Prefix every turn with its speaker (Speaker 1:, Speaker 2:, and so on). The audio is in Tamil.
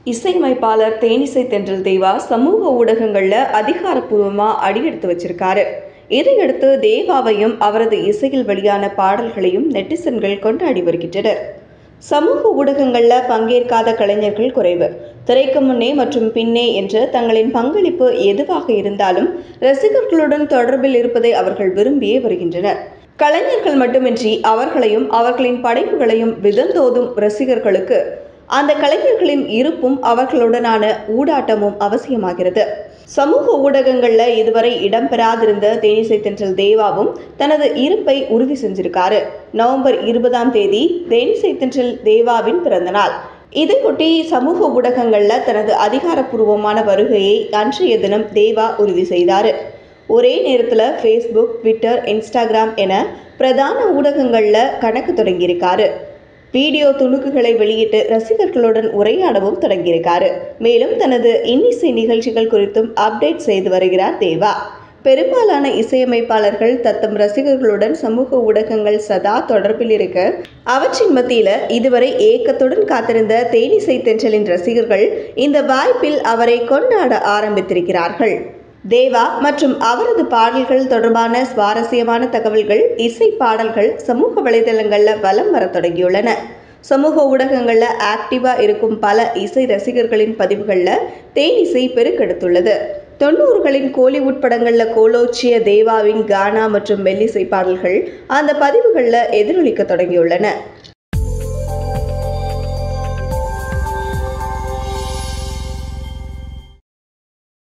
Speaker 1: இசையமைப்பாளர் தேனிசை தென்றல் தேவா சமூக ஊடகங்களில் அதிகாரப்பூர்வமாக அடியெடுத்து வச்சிருக்காரு இதையடுத்து தேவாவையும் அவரது இசையில் வெளியான பாடல்களையும் நெட்டிசன்கள் கொண்டாடி வருகின்றனர் சமூக ஊடகங்களில் பங்கேற்காத கலைஞர்கள் குறைவு திரைக்கு முன்னே மற்றும் பின்னே என்று தங்களின் பங்களிப்பு எதுவாக இருந்தாலும் ரசிகர்களுடன் தொடர்பில் இருப்பதை அவர்கள் விரும்பியே வருகின்றனர் கலைஞர்கள் மட்டுமின்றி அவர்களையும் அவர்களின் படைப்புகளையும் விதந்தோதும் ரசிகர்களுக்கு அந்த கலைஞர்களின் இருப்பும் அவர்களுடனான ஊடாட்டமும் அவசியமாகிறது சமூக ஊடகங்கள்ல இதுவரை இடம்பெறாதிருந்த தேனிசை தென்றல் தேவாவும் தனது இருப்பை உறுதி செஞ்சிருக்காரு நவம்பர் இருபதாம் தேதி தேனிசை தென்றல் தேவாவின் பிறந்தநாள் இதையொட்டி சமூக ஊடகங்கள்ல தனது அதிகாரப்பூர்வமான வருகையை அன்றைய தினம் தேவா உறுதி செய்தார் ஒரே நேரத்தில் ஃபேஸ்புக் ட்விட்டர் இன்ஸ்டாகிராம் என பிரதான ஊடகங்களில் கணக்கு தொடங்கியிருக்காரு வீடியோ துணுக்குகளை வெளியிட்டு ரசிகர்களுடன் உரையாடவும் தொடங்கியிருக்காரு மேலும் தனது இன்னிசை நிகழ்ச்சிகள் குறித்தும் அப்டேட் செய்து வருகிறார் தேவா பெரும்பாலான இசையமைப்பாளர்கள் தத்தம் ரசிகர்களுடன் சமூக ஊடகங்கள் சதா தொடர்பில் இருக்க அவற்றின் மத்தியில் இதுவரை ஏக்கத்துடன் காத்திருந்த தேனிசை தென்றலின் ரசிகர்கள் இந்த வாய்ப்பில் அவரை கொண்டாட ஆரம்பித்திருக்கிறார்கள் தேவா மற்றும் அவரது பாடல்கள் தொடர்பான சுவாரஸ்யமான தகவல்கள் இசை பாடல்கள் சமூக வலைதளங்களில் வலம் வர தொடங்கியுள்ளன சமூக ஊடகங்களில் ஆக்டிவாக இருக்கும் பல இசை ரசிகர்களின் பதிவுகளில் தேனிசை பெருக்கெடுத்துள்ளது தொண்ணூறுகளின் கோலிவுட் படங்களில் கோலோச்சிய தேவாவின் கானா மற்றும் மெல்லிசை பாடல்கள் அந்த பதிவுகளில் எதிரொலிக்க தொடங்கியுள்ளன